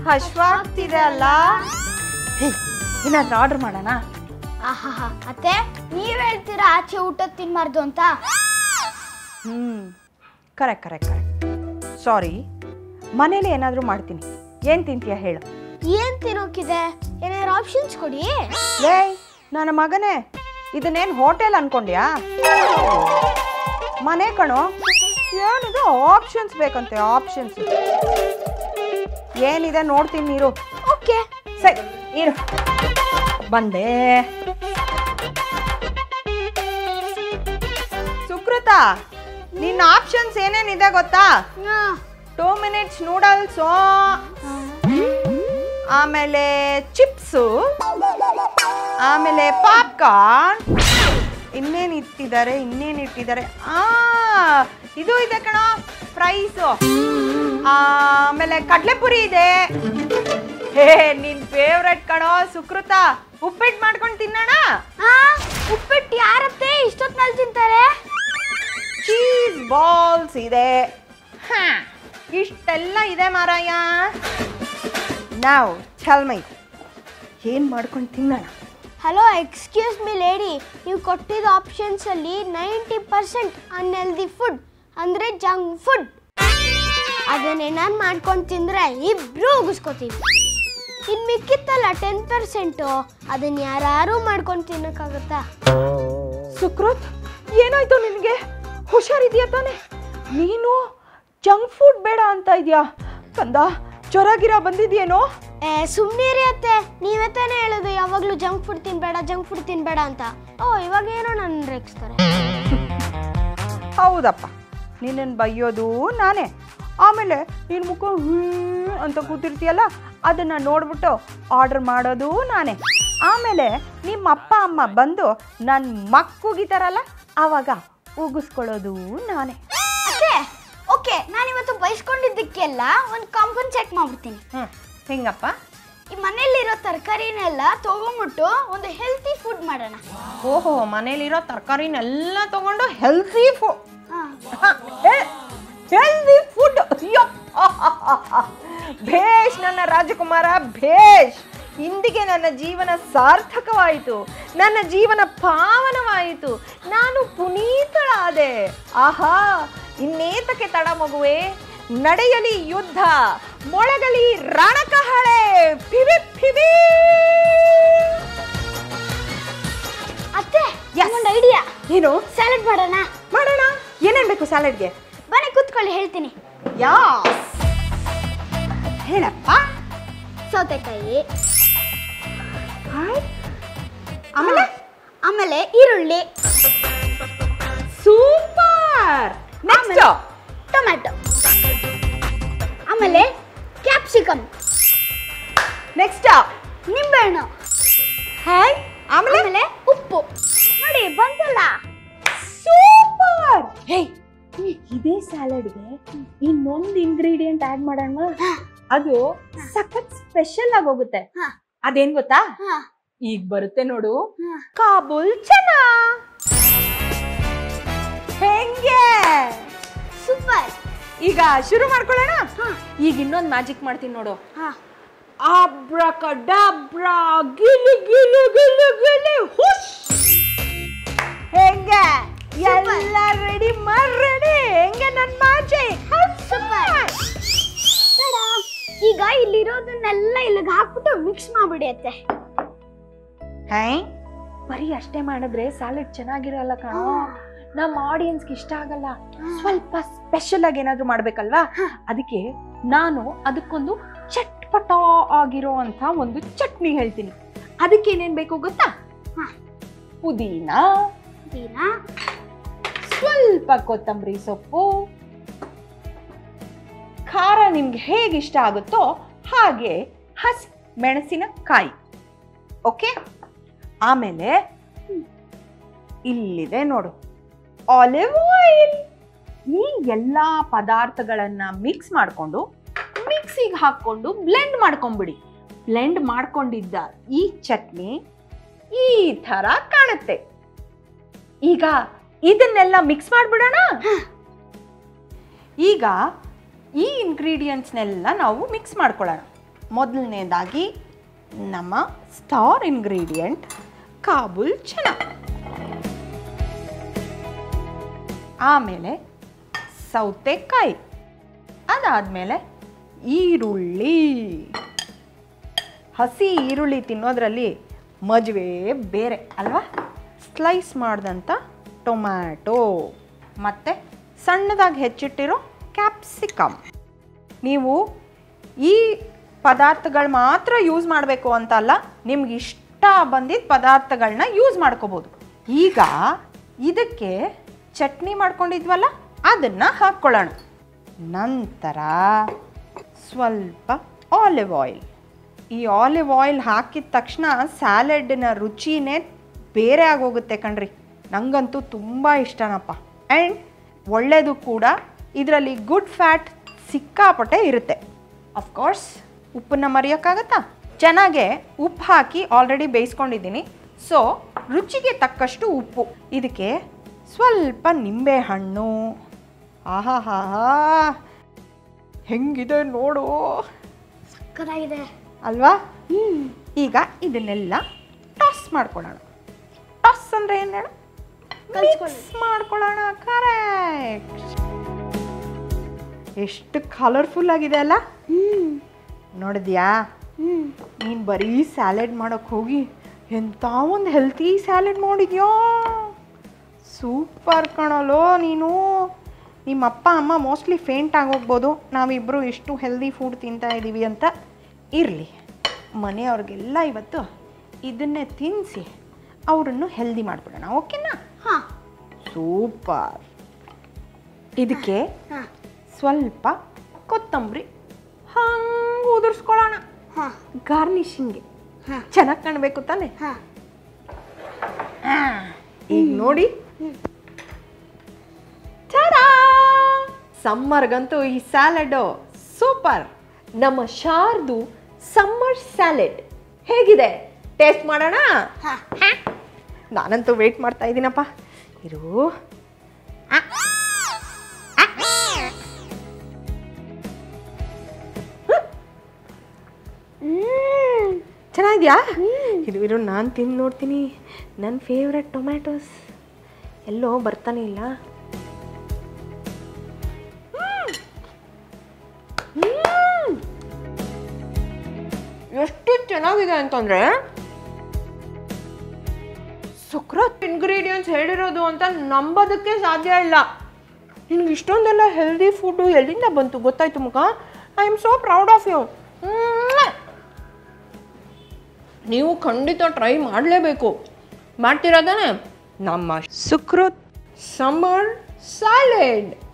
ಹಶ್ವಾಗ್ತಿದೆ ಅಲ್ಲ ಹೇ ಏನಾದ್ರೂ ಆರ್ಡರ್ ಮಾಡೋಣ ಆಹಾಹಾ ಅತ್ತೆ ನೀವ್ ಹೇಳ್ತೀರಾ ಆಚೆ ಊಟ ತಿನ್ಬಾರ್ದು ಅಂತ ಹ್ಮ್ ಕರೆಕ್ಟ್ ಕರೆಕ್ಟ್ ಕರೆಕ್ಟ್ ಸಾರಿ ಮನೇಲಿ ಏನಾದರೂ ಮಾಡ್ತೀನಿ ಏನು ತಿಂತೀಯ ಹೇಳು ಏನ್ ತಿನ್ನೋಕಿದೆ ಏನಾದ್ರು ಆಪ್ಷನ್ಸ್ ಕೊಡಿ ಲೇ ನನ್ನ ಮಗನೇ ಇದನ್ನೇನು ಹೋಟೆಲ್ ಅನ್ಕೊಂಡ್ಯಾ ಮನೆ ಕಣೋ ಏನಿದೆ ಆಪ್ಷನ್ಸ್ ಬೇಕಂತೆ ಆಪ್ಷನ್ಸ್ ಏನಿದೆ ನೋಡ್ತೀನಿ ನೀರು ಓಕೆ ಸರಿ ಇರು ಬಂದೆ ಸುಕೃತ ನಿನ್ನ ಆಪ್ಷನ್ಸ್ ಏನೇನಿದೆ ಗೊತ್ತಾ ಟೂ ಮಿನಿಟ್ಸ್ ನೂಡಲ್ಸು ಆಮೇಲೆ ಚಿಪ್ಸು ಆಮೇಲೆ ಪಾಪ್ಕಾರ್ನ್ ಇನ್ನೇನು ಇಟ್ಟಿದ್ದಾರೆ ಇನ್ನೇನು ಇಟ್ಟಿದ್ದಾರೆ ಆ ಇದು ಇದೆ ಕಣ ಫ್ರೈಸು ಆಮೇಲೆ ಕಡಲೆಪುರಿ ಇದೆ ಹೇ ನಿನ್ ಫೇವ್ರೆಟ್ ಕಣೋ ಸುಕೃತ ಉಪ್ಪಿಟ್ಟು ಮಾಡ್ಕೊಂಡು ತಿನ್ನೋಣ ಆ ಉಪ್ಪಿಟ್ಟು ಯಾರತ್ತೆ ಇಷ್ಟೊತ್ನಲ್ಲಿ ತಿಂತಾರೆ ಚೀಸ್ ಬಾಲ್ಸ್ ಇದೆ ಹಾ, ಇಷ್ಟೆಲ್ಲ ಇದೆ ಮಾರಾಯ ನಾವು ಛಲ್ಮೈ ಏನ್ ಮಾಡ್ಕೊಂಡು ತಿನ್ನೋಣ ಹಲೋ ಎಕ್ಸ್ಕ್ಯೂಸ್ ಮಿ ಲೇಡಿ ನೀವು ಕೊಟ್ಟಿದ್ದ ಆಪ್ಷನ್ಸ್ ಅಲ್ಲಿ ನೈಂಟಿ ಪರ್ಸೆಂಟ್ ಅನ್ಹೆಲ್ದಿ ಫುಡ್ ಅಂದ್ರೆ ಜಂಕ್ ಫುಡ್ ಅದನ್ನೇನಾರು ಮಾಡ್ಕೊಂಡು ತಿಂದ್ರೆ ಇಬ್ರು ಉಗಿಸ್ಕೋತೀವಿ ಇನ್ನು ಮಿಕ್ಕಿತ್ತಲ್ಲ ಟೆನ್ ಪರ್ಸೆಂಟು ಅದನ್ನ ಯಾರು ಮಾಡ್ಕೊಂಡು ತಿನ್ನಕ್ಕಾಗತ್ತಾ ಸುಕೃತ್ ಏನಾಯ್ತು ನಿನಗೆ ಹುಷಾರಿದ್ಯಾ ತಾನೆ ನೀನು ಜಂಕ್ ಫುಡ್ ಬೇಡ ಅಂತ ಇದೆಯಾ ಕಂದ ಜ್ವರಗಿರ ಬಂದಿದ್ಯೇನೋ ಏ ಸುಮ್ಮನೆ ಅತ್ತೆ ನೀವೇ ತಾನೇ ಹೇಳೋದು ಯಾವಾಗಲೂ ಜಂಕ್ ಫುಡ್ ತಿನ್ಬೇಡ ಜಂಕ್ ಫುಡ್ ತಿನ್ಬೇಡ ಅಂತ ಓ ಇವಾಗ ಏನೋ ನನ್ನ ರೇಗಿಸ್ತಾರೆ ಹೌದಪ್ಪ ನಿನ್ನನ್ನು ಬೈಯೋದು ನಾನೇ ಆಮೇಲೆ ನಿನ್ನ ಮುಖ ಹ್ಮ್ ಅಂತ ಕೂತಿರ್ತೀಯಲ್ಲ ಅದನ್ನ ನೋಡ್ಬಿಟ್ಟು ಆರ್ಡರ್ ಮಾಡೋದು ನಾನೇ ಆಮೇಲೆ ನಿಮ್ಮ ಅಪ್ಪ ಅಮ್ಮ ಬಂದು ನನ್ನ ಮಕ್ಕುಗಿತಾರಲ್ಲ ಆವಾಗ ಉಗಿಸ್ಕೊಳ್ಳೋದು ನಾನೇ ಅತ್ತೆ ಓಕೆ ನಾನು ಇವತ್ತು ಬೈಸ್ಕೊಂಡಿದ್ದಕ್ಕೆಲ್ಲ ಒಂದು ಕಾಂಪನ್ಸೇಟ್ ಮಾಡ್ಬಿಡ್ತೀನಿ ಹ್ಞೂ ಹೆಂಗಪ್ಪ ಈ ಮನೇಲಿರೋ ತರಕಾರಿನೆಲ್ಲ ತಗೊಂಬಿಟ್ಟು ಒಂದು ಹೆಲ್ತಿ ಫುಡ್ ಮಾಡೋಣ ಓಹೋ ಮನೇಲಿರೋ ತರಕಾರಿನೆಲ್ಲ ತಗೊಂಡು ಹೆಲ್ತಿ ಫುಡ್ ಹಾ ಹೆಲ್ದಿ ಫುಡ್ ಭೇಷ್ ನನ್ನ ರಾಜಕುಮಾರ ಭೇಷ್ ಇಂದಿಗೆ ನನ್ನ ಜೀವನ ಸಾರ್ಥಕವಾಯಿತು ನನ್ನ ಜೀವನ ಪಾವನವಾಯಿತು ನಾನು ಪುನೀತಳಾದೆ ಆಹಾ ಇನ್ನೇತಕ್ಕೆ ತಡ ಮಗುವೆ ನಡೆಯಲಿ ಯುದ್ಧ ಮೊಳಗಲಿ ರಣಕಹಳೆ ಪಿವಿ ಪಿವಿ ಅತ್ತೆ Yes. ಒಂದು ಐಡಿಯಾ ಏನು ಸ್ಯಾಲಡ್ ಮಾಡೋಣ ಮಾಡೋಣ ಏನೇನ್ ಬೇಕು ಸ್ಯಾಲೆಡ್ಗೆ ಬನ್ನಿ ಕೂತ್ಕೊಳ್ಳಿ ಹೇಳ್ತೀನಿ ಯಾಸ್ ಹೇಳಪ್ಪ ಸೌತೆಕಾಯಿ ಹಾಯ್ ಆಮೇಲೆ ಆಮೇಲೆ ಈರುಳ್ಳಿ ಸೂಪರ್ ನೆಕ್ಸ್ಟ್ ಟೊಮ್ಯಾಟೊ ಆಮೇಲೆ ಕ್ಯಾಪ್ಸಿಕಮ್ ನೆಕ್ಸ್ಟ್ ನಿಂಬೆಹಣ್ಣು ಹಾಯ್ ಆಮೇಲೆ ಆಮೇಲೆ ಉಪ್ಪು ನೋಡಿ ಬಂತಲ್ಲ ಸೂಪರ್ ಹೇ ಇದೇ ಸ್ಯಾಲಡ್ಗೆ ಇನ್ನೊಂದು ಇಂಗ್ರೀಡಿಯೆಂಟ್ ಆಡ್ ಮಾಡೋಣ ಅದು ಸಖತ್ ಸ್ಪೆಷಲ್ ಆಗಿ ಹೋಗುತ್ತೆ ಹಾ. ಅದೇನ್ ಗೊತ್ತಾ ಹಾ ಈಗ ಬರುತ್ತೆ ನೋಡು ಹಾ. ಕಾಬೂಲ್ ಚನಾ ಹೆಂಗೆ ಸೂಪರ್ ಈಗ ಶುರು ಮಾಡ್ಕೊಳ್ಳೋಣ ಹಾ ಈಗ ಇನ್ನೊಂದು ಮ್ಯಾಜಿಕ್ ಮಾಡ್ತೀನಿ ನೋಡು ಹಾ ಅಬ್ರಕಡಬ್ರಾ ಗಿಲು ಗಿಲು ಗಿಲು ಗಿಲು ಹುಷ್ ಹೆಂಗೆ ಎಲ್ಲ ರೆಡಿ ರೆಡಿ ಹೆಂಗೆ ನನ್ನ ಮ್ಯಾಜಿಕ್ ಸೂಪರ್ ಈಗ ಇಲ್ಲಿರೋದನ್ನೆಲ್ಲ ಇಲ್ಲಿಗೆ ಹಾಕ್ಬಿಟ್ಟು ಮಿಕ್ಸ್ ಮಾಡ್ಬಿಡಿ ಅತ್ತೆ ಹೈ ಬರೀ ಅಷ್ಟೇ ಮಾಡಿದ್ರೆ ಸ್ಯಾಲೆಡ್ ಚೆನ್ನಾಗಿರಲ್ಲ ಕಣೋ ನಮ್ಮ ಆಡಿಯನ್ಸ್ಗೆ ಇಷ್ಟ ಆಗಲ್ಲ ಸ್ವಲ್ಪ ಸ್ಪೆಷಲ್ ಆಗಿ ಏನಾದ್ರು ಮಾಡ್ಬೇಕಲ್ವಾ ಅದಕ್ಕೆ ನಾನು ಅದಕ್ಕೊಂದು ಚಟ್ಪಟ ಆಗಿರೋ ಅಂತ ಒಂದು ಚಟ್ನಿ ಹೇಳ್ತೀನಿ ಅದಕ್ಕೆ ಏನೇನ್ ಬೇಕು ಗೊತ್ತಾ ಹಾ. ಪುದೀನ ದಿನ ಸ್ವಲ್ಪ ಕೊತ್ತಂಬರಿ ಸೊಪ್ಪು ಖಾರ ನಿಮ್ಗೆ ಹೇಗೆ ಇಷ್ಟ ಆಗುತ್ತೋ ಹಾಗೆ ಹಸಿ ಮೆಣಸಿನಕಾಯಿ ಓಕೆ ಆಮೇಲೆ ಇಲ್ಲಿದೆ ನೋಡು ಆಲಿವ್ ಆಯಿಲ್ ಈ ಎಲ್ಲ ಪದಾರ್ಥಗಳನ್ನ ಮಿಕ್ಸ್ ಮಾಡಿಕೊಂಡು ಮಿಕ್ಸಿಗೆ ಹಾಕ್ಕೊಂಡು ಬ್ಲೆಂಡ್ ಮಾಡ್ಕೊಂಬಿಡಿ ಬ್ಲೆಂಡ್ ಮಾಡ್ಕೊಂಡಿದ್ದ ಈ ಚಟ್ನಿ ಈ ಥರ ಕಾಣುತ್ತೆ ಈಗ ಇದನ್ನೆಲ್ಲ ಮಿಕ್ಸ್ ಮಾಡಿಬಿಡೋಣ ಈಗ ಈ ಇಂಗ್ರೀಡಿಯೆಂಟ್ಸ್ನೆಲ್ಲ ನಾವು ಮಿಕ್ಸ್ ಮಾಡ್ಕೊಳ್ಳೋಣ ಮೊದಲನೇದಾಗಿ ನಮ್ಮ ಸ್ಟಾರ್ ಇಂಗ್ರೀಡಿಯಂಟ್ ಕಾಬುಲ್ ಚನ ಆಮೇಲೆ ಸೌತೆಕಾಯಿ ಅದಾದಮೇಲೆ ಈರುಳ್ಳಿ ಹಸಿ ಈರುಳ್ಳಿ ತಿನ್ನೋದ್ರಲ್ಲಿ ಮಜುವೆ ಬೇರೆ ಅಲ್ವಾ ಸ್ಲೈಸ್ ಮಾಡಿದಂಥ ಟೊಮ್ಯಾಟೊ ಮತ್ತು ಸಣ್ಣದಾಗಿ ಹೆಚ್ಚಿಟ್ಟಿರೋ ಕ್ಯಾಪ್ಸಿಕಮ್ ನೀವು ಈ ಪದಾರ್ಥಗಳು ಮಾತ್ರ ಯೂಸ್ ಮಾಡಬೇಕು ಅಂತ ಅಲ್ಲ ನಿಮ್ಗೆ ಇಷ್ಟ ಬಂದಿದ್ದ ಪದಾರ್ಥಗಳನ್ನ ಯೂಸ್ ಮಾಡ್ಕೋಬೋದು ಈಗ ಇದಕ್ಕೆ ಚಟ್ನಿ ಮಾಡ್ಕೊಂಡಿದ್ವಲ್ಲ ಅದನ್ನು ಹಾಕ್ಕೊಳ್ಳೋಣ ನಂತರ ಸ್ವಲ್ಪ ಆಲಿವ್ ಆಯಿಲ್ ಈ ಆಲಿವ್ ಆಯಿಲ್ ಹಾಕಿದ ತಕ್ಷಣ ಸ್ಯಾಲೆಡ್ನ ರುಚಿನೇ ಬೇರೆ ಆಗೋಗುತ್ತೆ ಕಣ್ರಿ ನಂಗಂತೂ ತುಂಬ ಇಷ್ಟನಪ್ಪ ಆ್ಯಂಡ್ ಒಳ್ಳೆಯದು ಕೂಡ ಇದರಲ್ಲಿ ಗುಡ್ ಫ್ಯಾಟ್ ಸಿಕ್ಕಾಪಟ್ಟೆ ಇರುತ್ತೆ ಅಫ್ಕೋರ್ಸ್ ಉಪ್ಪನ್ನ ಮರೆಯೋಕ್ಕಾಗತ್ತಾ ಚೆನ್ನಾಗೆ ಉಪ್ಪು ಹಾಕಿ ಆಲ್ರೆಡಿ ಬೇಯಿಸ್ಕೊಂಡಿದ್ದೀನಿ ಸೊ ರುಚಿಗೆ ತಕ್ಕಷ್ಟು ಉಪ್ಪು ಇದಕ್ಕೆ ಸ್ವಲ್ಪ ನಿಂಬೆ ಹಣ್ಣು ಆಹಾ ಹಾ ಹೆಂಗಿದೆ ನೋಡು ಸಕ್ಕತ್ತಾಗಿದೆ ಅಲ್ವಾ ಈಗ ಇದನ್ನೆಲ್ಲ ಟಾಸ್ ಮಾಡ್ಕೊಳ್ಳೋಣ ಟಾಸ್ ಅಂದ್ರೆ ಏನು ಹೇಳು ಕಲ್ಸ್ಕೊಳ್ಳಿ. ಮಿಕ್ಸ್ ಮಾಡ್ಕೊಳ್ಳೋಣ ಕರೆಕ್ಟ್ ಎಷ್ಟು ಕಲರ್ಫುಲ್ ಆಗಿದೆ ಅಲ್ಲ ಹ್ಮ್ ನೋಡಿದ್ಯಾ ಹ್ಮ್ ನೀನು ಬರೀ ಸ್ಯಾಲೆಡ್ ಮಾಡೋಕ್ಕೆ ಹೋಗಿ ಎಂಥ ಒಂದು ಹೆಲ್ತಿ ಸ್ಯಾಲೆಡ್ ಮಾಡಿದ್ಯಾ ಸೂಪರ್ ಕಣಲೋ ನೀನು ನಿಮ್ಮ ಅಪ್ಪ ಅಮ್ಮ ಮೋಸ್ಟ್ಲಿ ಫೇಂಟ್ ಆಗೋಗ್ಬೋದು ನಾವಿಬ್ಬರು ಎಷ್ಟು ಹೆಲ್ದಿ ಫುಡ್ ತಿಂತಾ ಇದ್ದೀವಿ ಅಂತ ಇರಲಿ ಮನೆಯವ್ರಿಗೆಲ್ಲ ಇವತ್ತು ಇದನ್ನೇ ತಿನ್ನಿಸಿ ಅವರನ್ನು ಹೆಲ್ದಿ ಮಾಡಿಬಿಡೋಣ ಓಕೆನಾ ಹಾ ಸೂಪರ್ ಇದಕ್ಕೆ ಹಾ ಸ್ವಲ್ಪ ಕೊತ್ತಂಬರಿ ಹಂಗೆ ಉದುರಿಸ್ಕೊಳ್ಳೋಣ ಹಾ ಗಾರ್ನಿಶಿಂಗ್ಗೆ ಹಾ ಚೆನ್ನಾಗಿ ಕಾಣಬೇಕು ತಾನೆ ಹಾ ಈಗ ನೋಡಿ ಸಮ್ಮರ್ಗಂತೂ ಈ ಸ್ಯಾಲಡ್ ಸೂಪರ್ ನಮ್ಮ ಶಾರ್ದು ಸಮ್ಮರ್ ಸ್ಯಾಲೆಡ್ ಹೇಗಿದೆ ಟೇಸ್ಟ್ ಮಾಡೋಣ ಹಾ ನಾನಂತೂ ವೇಟ್ ಮಾಡ್ತಾ ಇದ್ದೀನಪ್ಪ ಇರು ಆ. ಆ. ಹ್ಮ್ ಚೆನ್ನಾಗಿದ್ಯಾ ಇದು ಇರು ನಾನು ತಿಂದು ನೋಡ್ತೀನಿ ನನ್ನ ಫೇವ್ರೆಟ್ ಟೊಮ್ಯಾಟೋಸ್ ಎಲ್ಲೋ ಬರ್ತಾನೆ ಇಲ್ಲ ಹ್ಮ್. ಎಷ್ಟು ಚೆನ್ನಾಗಿದೆ ಅಂತಂದ್ರೆ ಸುಕ್ರತ್ ಇಂಗ್ರೀಡಿಯೆಂಟ್ಸ್ ಹೇಳಿರೋದು ಅಂತ ನಂಬೋದಕ್ಕೆ ಸಾಧ್ಯ ಇಲ್ಲ ನಿನ್ಗೆ ಇಷ್ಟೊಂದೆಲ್ಲ ಹೆಲ್ದಿ ಫುಡ್ಡು ಎಲ್ಲಿಂದ ಬಂತು ಗೊತ್ತಾಯ್ತು ಮುಖ I am so proud of you ನೀವು ಖಂಡಿತ ಟ್ರೈ ಮಾಡಲೇಬೇಕು ಮಾಡ್ತೀರಾ ತಾನೆ ನಮ್ಮ ಸುಕ್ರತ್ ಸಮ್ಮರ್ ಸ್ಯಾಲೆಡ್